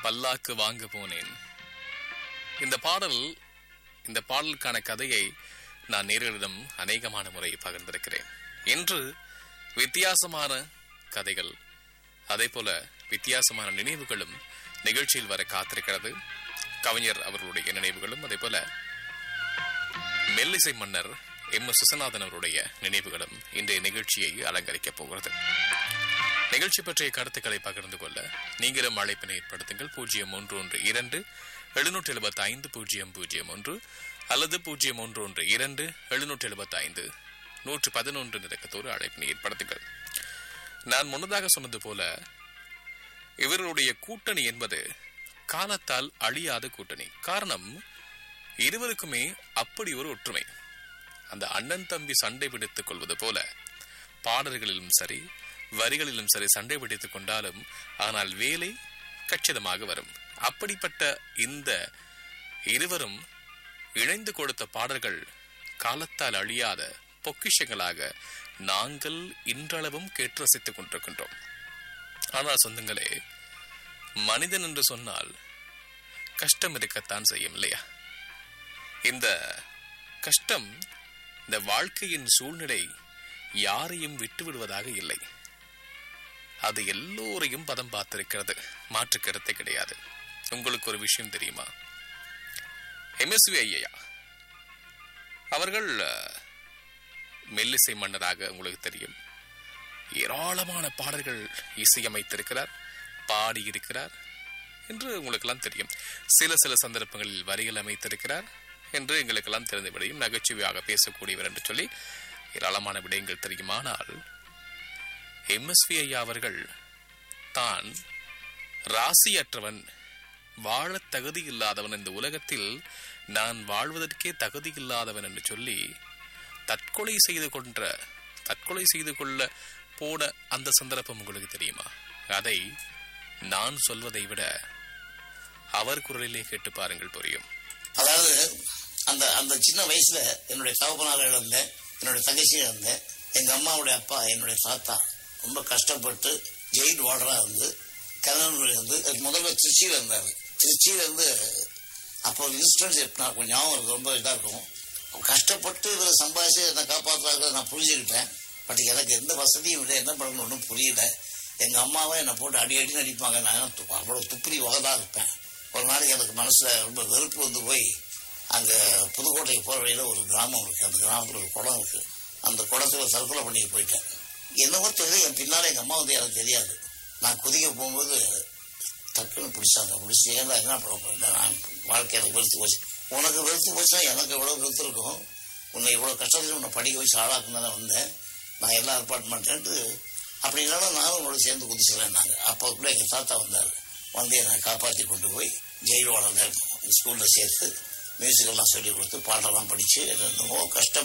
பல்லாக்கு வாங்க போனேன் இந்த பாடல் இந்த பாடலுக்கான கதையை நான் நேர்களிடம் அநேகமான முறை பகிர்ந்திருக்கிறேன் இன்று வித்தியாசமான கதைகள் அதே போல வித்தியாசமான நினைவுகளும் நிகழ்ச்சியில் வர காத்திருக்கிறது கவிஞர் அவர்களுடைய நினைவுகளும் அதே போல மெல்லிசை மன்னர் எம் எஸ் சுசநாதன் அவருடைய நினைவுகளும் இன்றைய நிகழ்ச்சியை அலங்கரிக்கப் போகிறது நிகழ்ச்சி பற்றிய கருத்துக்களை பகிர்ந்து கொள்ள நீங்களும் அழைப்பினை ஏற்படுத்துங்கள் பூஜ்ஜியம் ஒன்று ஒன்று இரண்டு எழுநூற்றி எழுபத்தி ஐந்து பூஜ்ஜியம் பூஜ்ஜியம் ஒன்று அல்லது பூஜ்ஜியம் ஒன்று ஒன்று இரண்டு எழுநூற்றி எழுபத்தி ஐந்து நூற்று பதினொன்று நிறக்கத்தோடு அழைப்பினை ஏற்படுத்துங்கள் நான் முன்னதாக சொன்னது போல இவர்களுடைய கூட்டணி என்பது காலத்தால் அழியாத கூட்டணி காரணம் இருவருக்குமே அப்படி ஒரு ஒற்றுமை அந்த அண்ணன் தம்பி சண்டை பிடித்துக் கொள்வது போல பாடல்களிலும் சரி வரிகளிலும் சரி சண்டை பிடித்துக் கொண்டாலும் ஆனால் வேலை கச்சிதமாக வரும் அப்படிப்பட்ட இந்த இருவரும் இணைந்து கொடுத்த பாடல்கள் காலத்தால் அழியாத பொக்கிஷங்களாக நாங்கள் இன்றளவும் கேட்டு ரசித்துக் கொண்டிருக்கின்றோம் ஆனால் சொந்தங்களே மனிதன் என்று சொன்னால் கஷ்டம் இருக்கத்தான் செய்யும் இல்லையா இந்த கஷ்டம் இந்த வாழ்க்கையின் சூழ்நிலை யாரையும் விட்டு விடுவதாக இல்லை அது எல்லோரையும் பதம் பார்த்திருக்கிறது மாற்று கருத்தை கிடையாது உங்களுக்கு ஒரு விஷயம் தெரியுமா எம்எஸ்வி ஐயா அவர்கள் அஹ், மெல்லிசை மன்னராக உங்களுக்கு தெரியும் ஏராளமான பாடல்கள் இசையமைத்திருக்கிறார் பாடியிருக்கிறார் என்று உங்களுக்கெல்லாம் தெரியும் சில சில சந்தர்ப்பங்களில் வரிகள் அமைத்திருக்கிறார் என்று எங்களுக்கெல்லாம் தெரிந்த விடையும் நகைச்சுவையாக பேசக்கூடியவர் என்று சொல்லி ஏராளமான விடயங்கள் தெரியுமானால் எம்எஸ்வி ஐயா அவர்கள் தான் ராசியற்றவன் வாழத் தகுதி இல்லாதவன் இந்த உலகத்தில் நான் வாழ்வதற்கே தகுதி இல்லாதவன் என்று சொல்லி தற்கொலை செய்து கொன்ற தற்கொலை செய்து கொள்ள போன அந்த சந்தர்ப்பம் உங்களுக்கு தெரியுமா அதை நான் சொல்வதை விட அவர் குரலிலே கேட்டு பாருங்கள் புரியும் அதாவது அந்த அந்த சின்ன வயசுல என்னுடைய தகப்பனார் இழந்தேன் என்னுடைய தங்கச்சி இழந்தேன் எங்க அம்மாவுடைய அப்பா என்னுடைய தாத்தா ரொம்ப கஷ்டப்பட்டு ஜெயில் வார்டரா இருந்து கல்லூரி இருந்து அதுக்கு முதல்ல திருச்சியில இருந்தாரு திருச்சியில இருந்து அப்போ இன்சிடென்ட்ஸ் எப்படின்னா கொஞ்சம் ஞாபகம் இருக்கு, ரொம்ப இதாக இருக்கும் கஷ்டப்பட்டு இதில் சம்பாதிச்சு என்னை காப்பாற்றுறாங்க நான் புரிஞ்சுக்கிட்டேன் பட் எனக்கு எந்த வசதியும் இல்லை என்ன பண்ணணும் ஒன்றும் புரியல எங்கள் அம்மாவை என்னை போட்டு அடி அடி அடிப்பாங்க நான் து- அவ்வளோ துப்பிரி வகதாக இருப்பேன் ஒரு நாளைக்கு எனக்கு மனசில் ரொம்ப வெறுப்பு வந்து போய் அங்கே புதுக்கோட்டைக்கு போகிற வழியில் ஒரு கிராமம் இருக்குது அந்த கிராமத்தில் ஒரு குளம் இருக்குது அந்த குளத்துல தற்கொலை பண்ணிட்டு போயிட்டேன் என்னவோ தெரியல என் பின்னால் எங்கள் அம்மா வந்து எனக்கு தெரியாது நான் குதிக்க போகும்போது டக்குன்னு பிடிச்சாங்க பிடிச்சி ஏன்னா என்ன பண்ண போறேன் நான் வாழ்க்கை எனக்கு வெறுத்து போச்சு உனக்கு வெறுத்து போச்சா எனக்கு எவ்வளோ வெறுத்து இருக்கும் உன்னை இவ்வளோ கஷ்டத்தில் உன்னை படிக்க வச்சு ஆளாக்குன்னு தானே வந்தேன் நான் எல்லாம் ஏற்பாடு பண்ணிட்டேன்ட்டு அப்படி இல்லைன்னா நானும் உங்களோட சேர்ந்து குதிச்சுக்கிறேன் நாங்கள் அப்போ கூட எங்கள் தாத்தா வந்தார் வந்து என்னை காப்பாற்றி கொண்டு போய் ஜெயில் வாழல ஸ்கூலில் சேர்த்து மியூசிக்கெல்லாம் சொல்லி கொடுத்து பாட்டெல்லாம் படித்து என்னென்னமோ கஷ்டப்பட்டு